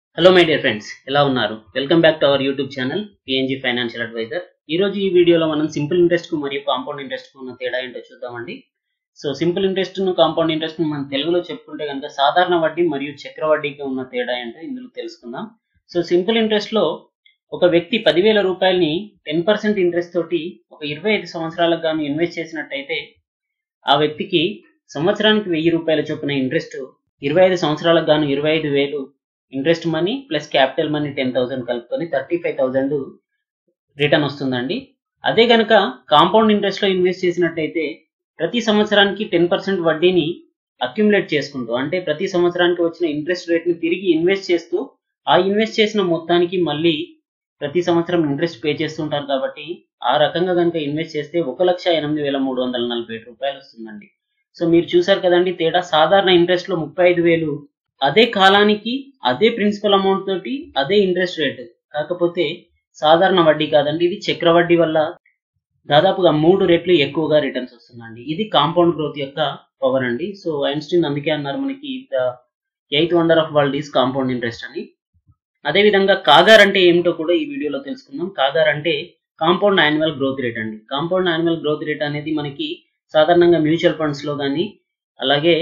hello my dear friends ఎలా ఉన్నారు welcome back to our YouTube channel PNG financial adviser ఈ రోజు ఈ వీడియోలో మనం సింపుల్ ఇంట్రెస్ట్ కు మరియు కాంపౌండ్ ఇంట్రెస్ట్ కు ఉన్న తేడా ఏంటో చూద్దామండి సో సింపుల్ ఇంట్రెస్ట్ ను కాంపౌండ్ ఇంట్రెస్ట్ ను మనం తెలుగులో చెప్పుకుంటే కనుక సాధారణ వడ్డీ మరియు చక్ర వడ్డీకి ఉన్న తేడా ఏంటో ఇందులో తెలుసుకుందాం సో సింపుల్ ఇంట్రెస్ట్ లో ఒక వ్యక్తి పదివేల రూపాయలని టెన్ పర్సెంట్ ఇంట్రెస్ట్ తోటి ఒక ఇరవై ఐదు సంవత్సరాలకు గాను ఇన్వెస్ట్ చేసినట్టయితే ఆ వ్యక్తికి సంవత్సరానికి వెయ్యి రూపాయల చొప్పున ఇంట్రెస్ట్ ఇరవై ఐదు సంవత్సరాలకు గాను ఇరవై ఐదు వేలు interest money plus capital money ten thousand కలుపుకొని థర్టీ ఫైవ్ థౌసండ్ రిటర్న్ వస్తుందండి అదే కనుక కాంపౌండ్ ఇంట్రెస్ట్ లో ఇన్వెస్ట్ చేసినట్టయితే ప్రతి సంవత్సరానికి టెన్ పర్సెంట్ వడ్డీని అక్యుములేట్ చేసుకుంటూ అంటే ప్రతి సంవత్సరానికి వచ్చిన ఇంట్రెస్ట్ రేట్ ని తిరిగి ఇన్వెస్ట్ చేస్తూ ఆ ఇన్వెస్ట్ చేసిన మొత్తానికి మళ్ళీ ప్రతి సంవత్సరం ఇంట్రెస్ట్ పే చేస్తుంటారు కాబట్టి ఆ రకంగా కనుక ఇన్వెస్ట్ చేస్తే ఒక లక్ష ఎనిమిది వేల మూడు వందల నలభై ఏడు రూపాయలు వస్తుందండి సో మీరు చూసారు కదండి తేడా సాధారణ ఇంట్రెస్ట్ లో ముప్పై ఐదు వేలు అదే కాలానికి అదే ప్రిన్సిపల్ అమౌంట్ తోటి అదే ఇంట్రెస్ట్ రేట్ కాకపోతే సాధారణ వడ్డీ కాదండి ఇది చక్ర వడ్డీ వల్ల దాదాపుగా మూడు రెట్లు ఎక్కువగా రిటర్న్స్ వస్తుందండి ఇది కాంపౌండ్ గ్రోత్ యొక్క పవర్ అండి సో ఐన్స్టీన్ అందుకే అన్నారు మనకి the eighth wonder of world is compound interest అని అదేవిధంగా కాగార్ అంటే ఏమిటో కూడా ఈ వీడియోలో తెలుసుకుందాం కాగార్ అంటే కాంపౌండ్ యాన్యువల్ గ్రోత్ రేట్ అండి కాంపౌండ్ యాన్యువల్ గ్రోత్ రేట్ అనేది మనకి సాధారణంగా మ్యూచువల్ ఫండ్స్ లో కానీ అలాగే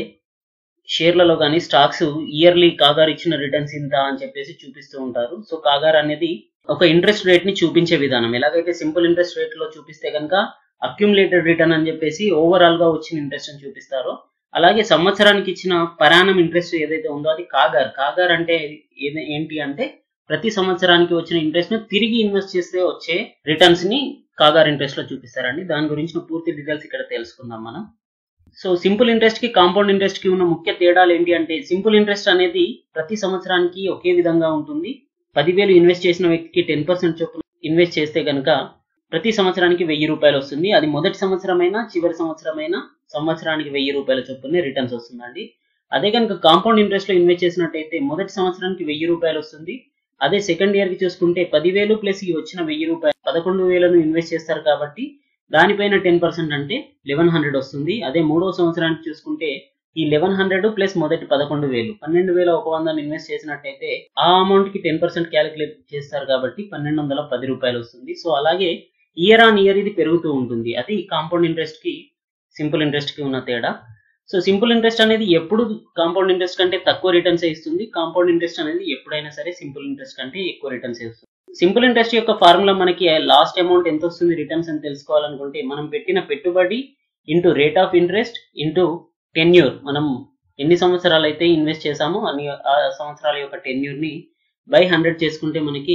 షేర్లలో కానీ స్టాక్స్ ఇయర్లీ కాగార్ ఇచ్చిన రిటర్న్స్ ఇంత అని చెప్పేసి చూపిస్తూ ఉంటారు సో కాగార్ అనేది ఒక ఇంట్రెస్ట్ రేట్ ని చూపించే విధానం ఎలాగైతే సింపుల్ ఇంట్రెస్ట్ రేట్ లో చూపిస్తే కనుక అక్యుములేటెడ్ రిటర్న్ అని చెప్పేసి ఓవరాల్ గా వచ్చిన ఇంట్రెస్ట్ అని చూపిస్తారో అలాగే సంవత్సరానికి ఇచ్చిన పరాణం ఇంట్రెస్ట్ ఏదైతే ఉందో అది కాగార్ కాగార్ అంటే ఏది- ఏంటి అంటే ప్రతి సంవత్సరానికి వచ్చిన ఇంట్రెస్ట్ ను తిరిగి ఇన్వెస్ట్ చేస్తే వచ్చే రిటర్న్స్ ని కాగార్ ఇంట్రెస్ట్ లో చూపిస్తారండి దాని గురించిన పూర్తి డీటెయిల్స్ ఇక్కడ తెలుసుకుందాం మనం సో సింపుల్ ఇంట్రెస్ట్ కి కాంపౌండ్ ఇంట్రెస్ట్ కి ఉన్న ముఖ్య తేడాలు ఏంటి అంటే సింపుల్ ఇంట్రెస్ట్ అనేది ప్రతి సంవత్సరానికి ఒకే విధంగా ఉంటుంది పదివేలు ఇన్వెస్ట్ చేసిన వ్యక్తికి టెన్ పర్సెంట్ చొప్పున ఇన్వెస్ట్ చేస్తే కనుక ప్రతి సంవత్సరానికి వెయ్యి రూపాయలు వస్తుంది అది మొదటి సంవత్సరమైనా చివరి సంవత్సరమైనా సంవత్సరానికి వెయ్యి రూపాయల చొప్పున రిటర్న్స్ వస్తుందండి అదే కనుక కాంపౌండ్ ఇంట్రెస్ట్ లో ఇన్వెస్ట్ చేసినట్టయితే మొదటి సంవత్సరానికి వెయ్యి రూపాయలు వస్తుంది అదే సెకండ్ ఇయర్ కి చూసుకుంటే పదివేలు ప్లస్ ఈ వచ్చిన వెయ్యి రూపాయలు పదకొండు వేలను ఇన్వెస్ట్ చేస్తారు కాబట్టి దానిపైన టెన్ పర్సెంట్ అంటే లెవెన్ హండ్రెడ్ వస్తుంది అదే మూడో సంవత్సరానికి చూసుకుంటే ఈ లెవెన్ హండ్రెడ్ ప్లస్ మొదటి పదకొండు వేలు పన్నెండు వేల ఒక వందను ఇన్వెస్ట్ చేసినట్టయితే ఆ అమౌంట్ కి టెన్ పర్సెంట్ క్యాలిక్యులేట్ చేస్తారు కాబట్టి పన్నెండు వందల పది రూపాయలు వస్తుంది సో అలాగే ఇయర్ ఆన్ ఇయర్ ఇది పెరుగుతూ ఉంటుంది అది కాంపౌండ్ ఇంట్రెస్ట్ కి సింపుల్ ఇంట్రెస్ట్ కి ఉన్న తేడా సో సింపుల్ ఇంట్రెస్ట్ అనేది ఎప్పుడు కాంపౌండ్ ఇంట్రెస్ట్ కంటే తక్కువ రిటర్న్స్ ఇస్తుంది కాంపౌండ్ ఇంట్రెస్ట్ అనేది ఎప్పుడైనా సరే సింపుల్ ఇంట్రెస్ట్ కంటే ఎక్కువ రిటర్న్స్ ఇస్తుంది సింపుల్ ఇంట్రెస్ట్ యొక్క ఫార్ములా మనకి లాస్ట్ అమౌంట్ ఎంత వస్తుంది రిటర్న్స్ అని తెలుసుకోవాలనుకుంటే మనం పెట్టిన పెట్టుబడి into rate of interest into tenure మనం ఎన్ని సంవత్సరాలు అయితే ఇన్వెస్ట్ చేసామో అన్ని ఆ సంవత్సరాల యొక్క టెన్యూర్ ని బై హండ్రెడ్ చేసుకుంటే మనకి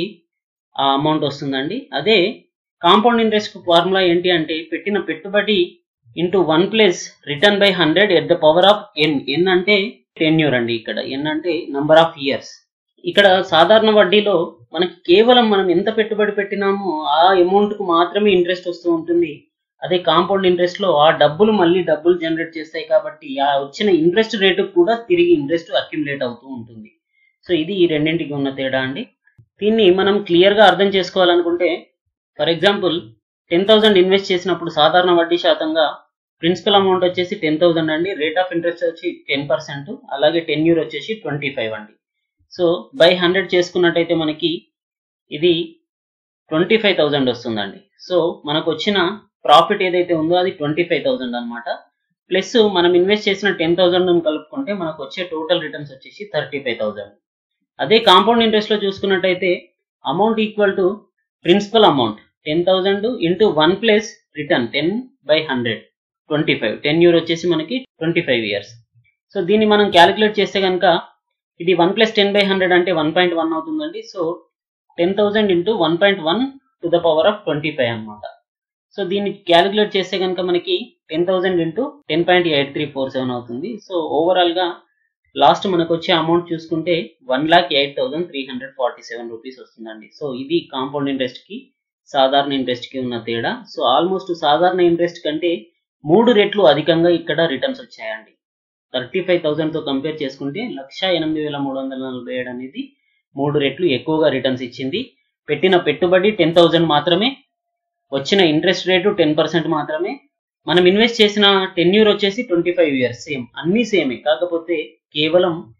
ఆ అమౌంట్ వస్తుందండి అదే కాంపౌండ్ ఇంట్రెస్ట్ ఫార్ములా ఏంటి అంటే పెట్టిన పెట్టుబడి into one plus return by hundred at the power of n n అంటే టెన్యూర్ అండి ఇక్కడ ఎన్ అంటే నంబర్ ఆఫ్ ఇయర్స్ ఇక్కడ సాధారణ వడ్డీలో మనకి కేవలం మనం ఎంత పెట్టుబడి పెట్టినామో ఆ అమౌంట్ కు మాత్రమే ఇంట్రెస్ట్ వస్తూ ఉంటుంది అదే కాంపౌండ్ ఇంట్రెస్ట్ లో ఆ డబ్బులు మళ్ళీ డబ్బులు జనరేట్ చేస్తాయి కాబట్టి ఆ వచ్చిన ఇంట్రెస్ట్ రేటు కూడా తిరిగి ఇంట్రెస్ట్ అక్యుములేట్ అవుతూ ఉంటుంది సో ఇది ఈ రెండింటికి ఉన్న తేడా అండి దీన్ని మనం క్లియర్ గా అర్థం చేసుకోవాలనుకుంటే for example ten thousand invest చేసినప్పుడు సాధారణ వడ్డీ శాతంగా ప్రిన్సిపల్ అమౌంట్ వచ్చేసి టెన్ థౌసండ్ అండి రేట్ ఆఫ్ ఇంట్రెస్ట్ వచ్చి టెన్ పర్సెంట్ అలాగే టెన్యూర్ వచ్చేసి ట్వంటీ ఫైవ్ అండి సో బై హండ్రెడ్ చేసుకున్నట్టయితే మనకి ఇది ట్వంటీ ఫైవ్ థౌసండ్ వస్తుందండి సో మనకు వచ్చిన ప్రాఫిట్ ఏదైతే ఉందో అది ట్వంటీ ఫైవ్ థౌసండ్ అనమాట ప్లస్ మనం ఇన్వెస్ట్ చేసిన టెన్ థౌసండ్ కలుపుకుంటే మనకు వచ్చే టోటల్ రిటర్న్స్ వచ్చేసి థర్టీ ఫైవ్ థౌసండ్ అదే కాంపౌండ్ ఇంట్రెస్ట్ లో చూసుకున్నట్టయితే amount equal to principal amount ten thousand into one plus return ten by hundred twenty five ten year వచ్చేసి మనకి ట్వంటీ ఫైవ్ ఇయర్స్ సో దీన్ని మనం క్యాలిక్యులేట్ చేస్తే కనుక ఇది one plus ten by hundred అంటే వన్ పాయింట్ వన్ అవుతుందండి so ten thousand into one point one to the power of twenty five అనమాట సో దీన్ని క్యాలిక్యులేట్ చేస్తే కనుక మనకి ten thousand into ten point eight three four seven అవుతుంది so overall గా last మనకు వచ్చే అమౌంట్ చూసుకుంటే one lakh eight thousand three hundred forty seven rupees వస్తుందండి సో ఇది కాంపౌండ్ ఇంట్రెస్ట్ కి సాధారణ ఇంట్రెస్ట్ కి ఉన్న తేడా సో ఆల్మోస్ట్ సాధారణ ఇంట్రెస్ట్ కంటే మూడు రెట్లు అధికంగా ఇక్కడ రిటర్న్స్ వచ్చాయండి థర్టీ ఫైవ్ థౌసండ్ తో కంపేర్ చేసుకుంటే లక్ష ఎనిమిది వేల మూడు వందల నలభై ఏడు అనేది మూడు రెట్లు ఎక్కువగా రిటర్న్స్ ఇచ్చింది పెట్టిన పెట్టుబడి టెన్ థౌసండ్ మాత్రమే వచ్చిన ఇంట్రెస్ట్ రేటు టెన్ పర్సెంట్ మాత్రమే మనం ఇన్వెస్ట్ చేసిన టెన్యూర్ వచ్చేసి ట్వంటీ ఫైవ్ ఇయర్స్ సేమ్ అన్ని సేమే కాకపోతే కేవలం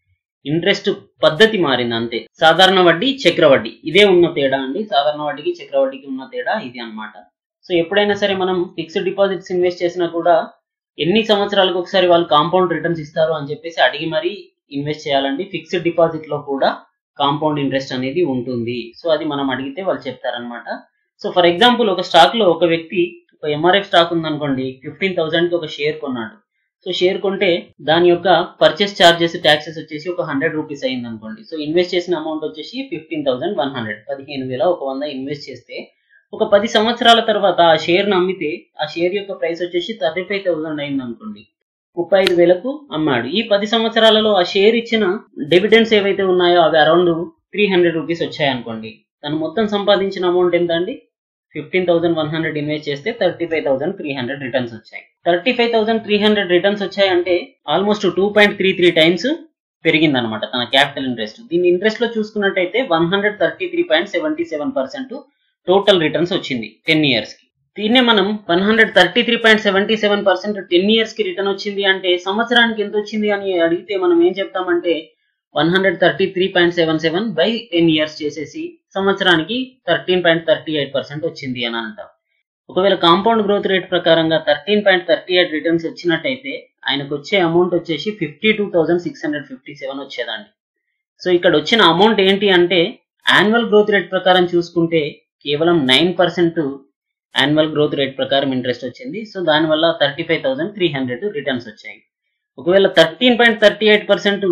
ఇంట్రెస్ట్ పద్ధతి మారింది అంతే సాధారణ వడ్డీ చక్రవడ్డీ ఇదే ఉన్న తేడా అండి సాధారణ వడ్డీకి చక్రవడ్డీకి ఉన్న తేడా ఇది అన్నమాట సో ఎప్పుడైనా సరే మనం ఫిక్స్డ్ డిపాజిట్స్ ఇన్వెస్ట్ చేసినా కూడా ఎన్ని సంవత్సరాలకు ఒకసారి వాళ్ళు కాంపౌండ్ రిటర్న్స్ ఇస్తారు అని చెప్పేసి అడిగి మరీ ఇన్వెస్ట్ చేయాలండి ఫిక్స్డ్ డిపాజిట్ లో కూడా కాంపౌండ్ ఇంట్రెస్ట్ అనేది ఉంటుంది సో అది మనం అడిగితే వాళ్ళు చెప్తారనమాట సో ఫర్ ఎగ్జాంపుల్ ఒక స్టాక్ లో ఒక వ్యక్తి ఒక ఎంఆర్ఎఫ్ స్టాక్ ఉందనుకోండి ఫిఫ్టీన్ థౌసండ్ కి ఒక షేర్ కొన్నాడు సో షేర్ కొంటే దాని యొక్క పర్చేస్ చార్జెస్ ట్యాక్సెస్ వచ్చేసి ఒక హండ్రెడ్ రూపీస్ అయింది అనుకోండి సో ఇన్వెస్ట్ చేసిన అమౌంట్ వచ్చేసి ఫిఫ్టీన్ థౌసండ్ వన్ హండ్రెడ్ పదిహేను వేల ఒక వంద ఇన్వెస్ట్ చేస్తే ఒక పది సంవత్సరాల తర్వాత ఆ షేర్ ను అమ్మితే ఆ షేర్ యొక్క ప్రైస్ వచ్చేసి థర్టీ ఫైవ్ థౌసండ్ అయింది అనుకోండి ముప్పై ఐదు వేలకు అమ్మాడు ఈ పది సంవత్సరాలలో ఆ షేర్ ఇచ్చిన డివిడెండ్స్ ఏవైతే ఉన్నాయో అవి అరౌండ్ త్రీ హండ్రెడ్ రూపీస్ వచ్చాయనుకోండి తను మొత్తం సంపాదించిన అమౌంట్ ఎంత అండి fifteen thousand one hundred invest చేస్తే thirty five thousand three hundred returns వచ్చాయి thirty five thousand three hundred returns వచ్చాయంటే almost two point three three times పెరిగిందనమాట తన క్యాపిటల్ ఇంట్రెస్ట్ దీని ఇంట్రెస్ట్ లో చూసుకున్నట్టయితే one hundred thirty three point seventy seven percent total returns వచ్చింది ten years కి దీన్నే మనం one hundred thirty three point seventy seven percent ten years కి రిటర్న్ వచ్చింది అంటే సంవత్సరానికి ఎంత వచ్చింది అని అడిగితే మనం ఏం చెప్తామంటే one hundred thirty three point seven seven by ten years చేసేసి సంవత్సరానికి thirteen point thirty eight percent వచ్చింది అని అంటాం ఒకవేళ కాంపౌండ్ గ్రోత్ రేట్ ప్రకారంగా thirteen point thirty eight returns వచ్చినట్టయితే ఆయనకు వచ్చే అమౌంట్ వచ్చేసి fifty two thousand six hundred fifty seven వచ్చేదండి సో ఇక్కడ వచ్చిన అమౌంట్ ఏంటి అంటే యాన్యువల్ గ్రోత్ రేట్ ప్రకారం చూసుకుంటే కేవలం nine percent annual growth rate ప్రకారం ఇంట్రెస్ట్ వచ్చింది సో దానివల్ల thirty five thousand three hundred returns వచ్చాయి ఒకవేళ thirteen point thirty eight percent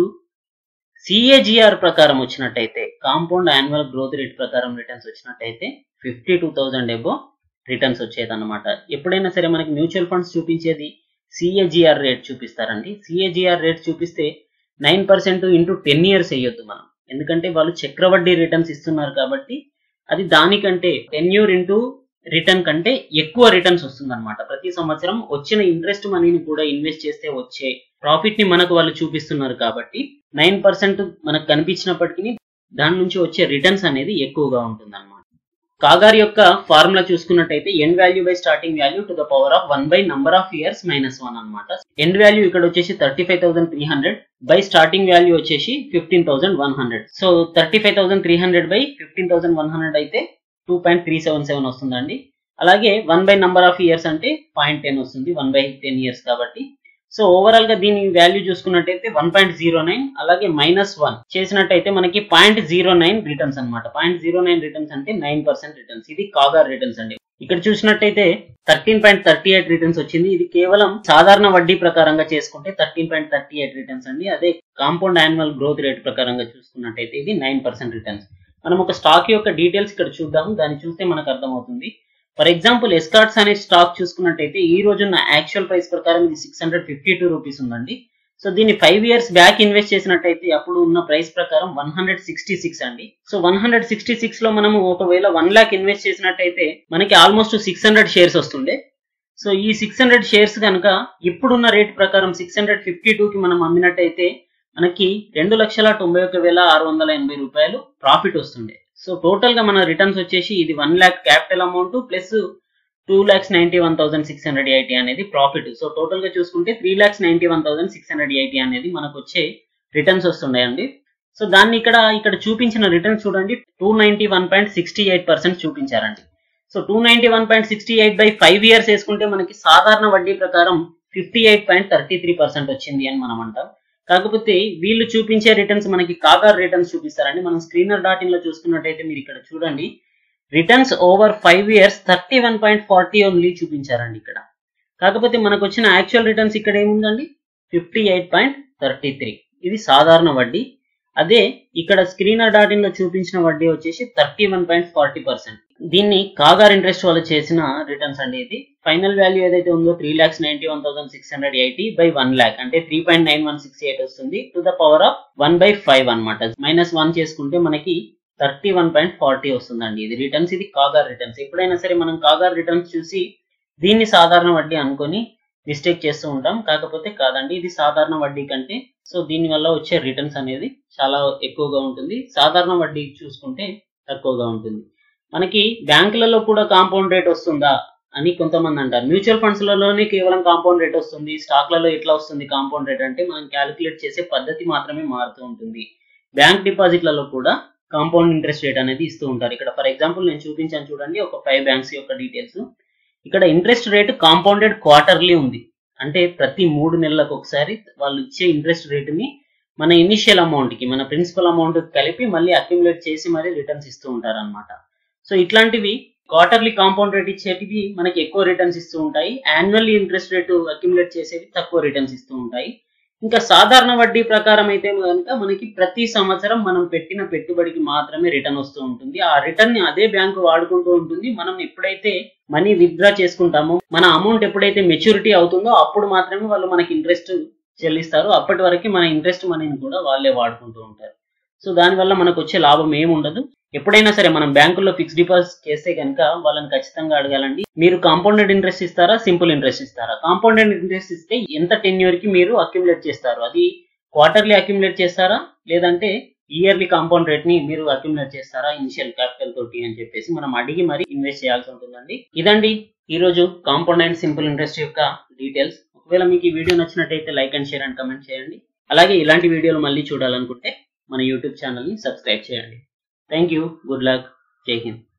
CAGR ప్రకారం వచ్చినట్టయితే కాంపౌండ్ యాన్యువల్ గ్రోత్ రేట్ ప్రకారం రిటర్న్స్ వచ్చినట్టయితే fifty two thousand above returns వచ్చేది అనమాట ఎప్పుడైనా సరే మనకి మ్యూచువల్ ఫండ్స్ చూపించేది సిఏజిఆర్ రేట్ చూపిస్తారండి సిఏజిఆర్ రేట్ చూపిస్తే nine percent into ten years వేయొద్దు మనం ఎందుకంటే వాళ్ళు చక్రవడ్డీ రిటర్న్స్ ఇస్తున్నారు కాబట్టి అది దానికంటే టెన్యూర్ ఇంటూ రిటర్న్ కంటే ఎక్కువ రిటర్న్స్ వస్తుంది అనమాట ప్రతి సంవత్సరం వచ్చిన ఇంట్రెస్ట్ మనీని కూడా ఇన్వెస్ట్ చేస్తే వచ్చే ప్రాఫిట్ ని మనకు వాళ్ళు చూపిస్తున్నారు కాబట్టి నైన్ పర్సెంట్ మనకు కనిపించినప్పటికీ దాని నుంచి వచ్చే రిటర్న్స్ అనేది ఎక్కువగా ఉంటుంది అనమాట కాగార్ యొక్క ఫార్ములా చూసుకున్నట్టయితే end value by starting value to the power of one by number of years minus one అనమాట ఎండ్ వాల్యూ ఇక్కడ వచ్చేసి thirty five thousand three hundred by starting value వచ్చేసి fifteen thousand one hundred so thirty five thousand three hundred by fifteen thousand one hundred అయితే two point three seven seven వస్తుందండి అలాగే one by number of years అంటే point ten వస్తుంది one by ten years కాబట్టి so overall గా దీని value చూసుకున్నట్టయితే one point zero nine అలాగే మైనస్ వన్ చేసినట్టయితే మనకి పాయింట్ జీరో నైన్ రిటర్న్స్ అనమాట పాయింట్ జీరో నైన్ రిటర్న్స్ అంటే నైన్ పర్సెంట్ రిటర్న్స్ ఇది కాగార్ రిటర్న్స్ అండి ఇక్కడ చూసినట్టయితే thirteen point thirty eight returns వచ్చింది ఇది కేవలం సాధారణ వడ్డీ ప్రకారంగా చేసుకుంటే thirteen point thirty eight returns అండి అదే కాంపౌండ్ యాన్యువల్ గ్రోత్ రేట్ ప్రకారంగా చూసుకున్నట్టయితే ఇది నైన్ పర్సెంట్ రిటర్న్స్ మనం ఒక స్టాక్ యొక్క డీటెయిల్స్ ఇక్కడ చూద్దాం దాన్ని చూస్తే మనకు అర్థమవుతుంది ఫర్ ఎగ్జాంపుల్ ఎస్కార్ట్స్ అనే స్టాక్ చూసుకున్నట్టయితే ఈ రోజున్న యాక్చువల్ ప్రైస్ ప్రకారం ఇది six hundred fifty two rupees ఉందండి సో దీన్ని ఫైవ్ ఇయర్స్ బ్యాక్ ఇన్వెస్ట్ చేసినట్టయితే అప్పుడు ఉన్న ప్రైస్ ప్రకారం వన్ హండ్రెడ్ సిక్స్టీ సిక్స్ అండి so one hundred sixty six లో మనము ఒకవేళ వన్ లాక్ ఇన్వెస్ట్ చేసినట్టయితే మనకి ఆల్మోస్ట్ సిక్స్ హండ్రెడ్ షేర్స్ వస్తుండే సో ఈ సిక్స్ హండ్రెడ్ షేర్స్ కనుక ఇప్పుడున్న రేట్ ప్రకారం సిక్స్ హండ్రెడ్ ఫిఫ్టీ టూ కి మనం అమ్మినట్టయితే మనకి రెండు లక్షల తొంభై ఒక వేల ఆరు వందల ఎనభై రూపాయలు ప్రాఫిట్ వస్తుండే సో టోటల్ గా మన రిటర్న్స్ వచ్చేసి ఇది one lakh capital amount plus two lakhs ninety one thousand six hundred eighty అనేది ప్రాఫిట్ సో టోటల్ గా చూసుకుంటే three lakhs ninety one thousand six hundred eighty అనేది మనకు వచ్చే రిటర్న్స్ వస్తున్నాయండి సో దాన్ని ఇక్కడ ఇక్కడ చూపించిన రిటర్న్స్ చూడండి two ninety one point sixty eight percent చూపించారండి so two ninety one point sixty eight by five years వేసుకుంటే మనకి సాధారణ వడ్డీ ప్రకారం fifty eight point thirty three percent వచ్చింది అని మనం అంటాం కాకపోతే వీళ్ళు చూపించే రిటర్న్స్ మనకి కాగార్ రిటర్న్స్ చూపిస్తారండి మనం స్క్రీనర్ డాట్ ఇన్ లో చూసుకున్నట్టయితే మీరు ఇక్కడ చూడండి returns over five years thirty one point forty only చూపించారండి ఇక్కడ కాకపోతే మనకు వచ్చిన యాక్చువల్ రిటర్న్స్ ఇక్కడ ఏముందండి fifty eight point thirty three ఇది సాధారణ వడ్డీ అదే ఇక్కడ స్క్రీనర్ డాట్ ఇన్ లో చూపించిన వడ్డీ వచ్చేసి thirty one point forty percent దీన్ని కాగార్ ఇంట్రెస్ట్ వాళ్ళు చేసిన రిటర్న్స్ అండి ఇది ఫైనల్ వాల్యూ ఏదైతే ఉందో three lakhs ninety one thousand six hundred eighty by one lakh అంటే three point nine one six eight వస్తుంది to the power of one by five అనమాట మైనస్ వన్ చేసుకుంటే మనకి థర్టీ వన్ పాయింట్ ఫార్టీ వస్తుందండి ఇది రిటర్న్స్ ఇది కాగార్ రిటర్న్స్ ఎప్పుడైనా సరే మనం కాగార్ రిటర్న్స్ చూసి దీన్ని సాధారణ వడ్డీ అనుకొని మిస్టేక్ చేస్తూ ఉంటాం కాకపోతే కాదండి ఇది సాధారణ వడ్డీ కంటే సో దీని వల్ల వచ్చే రిటర్న్స్ అనేది చాలా ఎక్కువగా ఉంటుంది సాధారణ వడ్డీ చూసుకుంటే తక్కువగా ఉంటుంది మనకి బ్యాంకులలో కూడా కాంపౌండ్ రేట్ వస్తుందా అని కొంతమంది అంటారు మ్యూచువల్ ఫండ్స్ లలోనే కేవలం కాంపౌండ్ రేట్ వస్తుంది స్టాక్లలో ఎట్లా వస్తుంది కాంపౌండ్ రేట్ అంటే మనం క్యాలిక్యులేట్ చేసే పద్ధతి మాత్రమే మారుతూ ఉంటుంది బ్యాంక్ డిపాజిట్లలో కూడా కాంపౌండ్ ఇంట్రెస్ట్ రేట్ అనేది ఇస్తూ ఉంటారు ఇక్కడ ఫర్ ఎగ్జాంపుల్ నేను చూపించాను చూడండి ఒక ఫైవ్ బ్యాంక్స్ యొక్క డీటెయిల్స్ ఇక్కడ ఇంట్రెస్ట్ రేట్ కాంపౌండెడ్ క్వార్టర్లీ ఉంది అంటే ప్రతి మూడు నెలలకు ఒకసారి వాళ్ళు ఇచ్చే ఇంట్రెస్ట్ రేటుని మన ఇనిషియల్ అమౌంట్ కి మన ప్రిన్సిపల్ అమౌంట్ కలిపి మళ్ళీ అక్యుములేట్ చేసి మరీ రిటర్న్స్ ఇస్తూ ఉంటారు అనమాట సో ఇట్లాంటివి క్వార్టర్లీ కాంపౌండ్ రేట్ ఇచ్చేటివి మనకి ఎక్కువ రిటర్న్స్ ఇస్తూ ఉంటాయి యాన్యువల్లీ ఇంట్రెస్ట్ రేటు అక్యుములేట్ చేసేవి తక్కువ రిటర్న్స్ ఇస్తూ ఉంటాయి ఇంకా సాధారణ వడ్డీ ప్రకారం అయితే కనుక మనకి ప్రతి సంవత్సరం మనం పెట్టిన పెట్టుబడికి మాత్రమే రిటర్న్ వస్తూ ఉంటుంది ఆ రిటర్న్ ని అదే బ్యాంకు వాడుకుంటూ ఉంటుంది మనం ఎప్పుడైతే మనీ విత్డ్రా చేసుకుంటామో మన అమౌంట్ ఎప్పుడైతే మెచ్యూరిటీ అవుతుందో అప్పుడు మాత్రమే వాళ్ళు మనకి ఇంట్రెస్ట్ చెల్లిస్తారు అప్పటి వరకు మన ఇంట్రెస్ట్ మనీని కూడా వాళ్ళే వాడుకుంటూ ఉంటారు సో దానివల్ల మనకు వచ్చే లాభం ఏమి ఉండదు ఎప్పుడైనా సరే మనం బ్యాంకుల్లో ఫిక్స్ డిపాజిట్ చేస్తే కనుక వాళ్ళని ఖచ్చితంగా అడగాలండి మీరు కాంపౌండెడ్ ఇంట్రెస్ట్ ఇస్తారా సింపుల్ ఇంట్రెస్ట్ ఇస్తారా కాంపౌండెడ్ ఇంట్రెస్ట్ ఇస్తే ఎంత టెన్యూర్ కి మీరు అక్యుములేట్ చేస్తారు అది క్వార్టర్లీ అక్యుములేట్ చేస్తారా లేదంటే ఇయర్లీ కాంపౌండ్ రేట్ ని మీరు అక్యుములేట్ చేస్తారా ఇనిషియల్ క్యాపిటల్ తోటి అని చెప్పేసి మనం అడిగి మరి ఇన్వెస్ట్ చేయాల్సి ఉంటుందండి ఇదండి ఈ రోజు కాంపౌండ్ అండ్ సింపుల్ ఇంట్రెస్ట్ యొక్క డీటెయిల్స్ ఒకవేళ మీకు ఈ వీడియో నచ్చినట్టయితే like and share and comment చేయండి అలాగే ఇలాంటి వీడియోలు మళ్ళీ చూడాలనుకుంటే మన యూట్యూబ్ ఛానల్ని సబ్స్క్రైబ్ చేయండి థ్యాంక్ యూ గుడ్ లక్ జై హింద్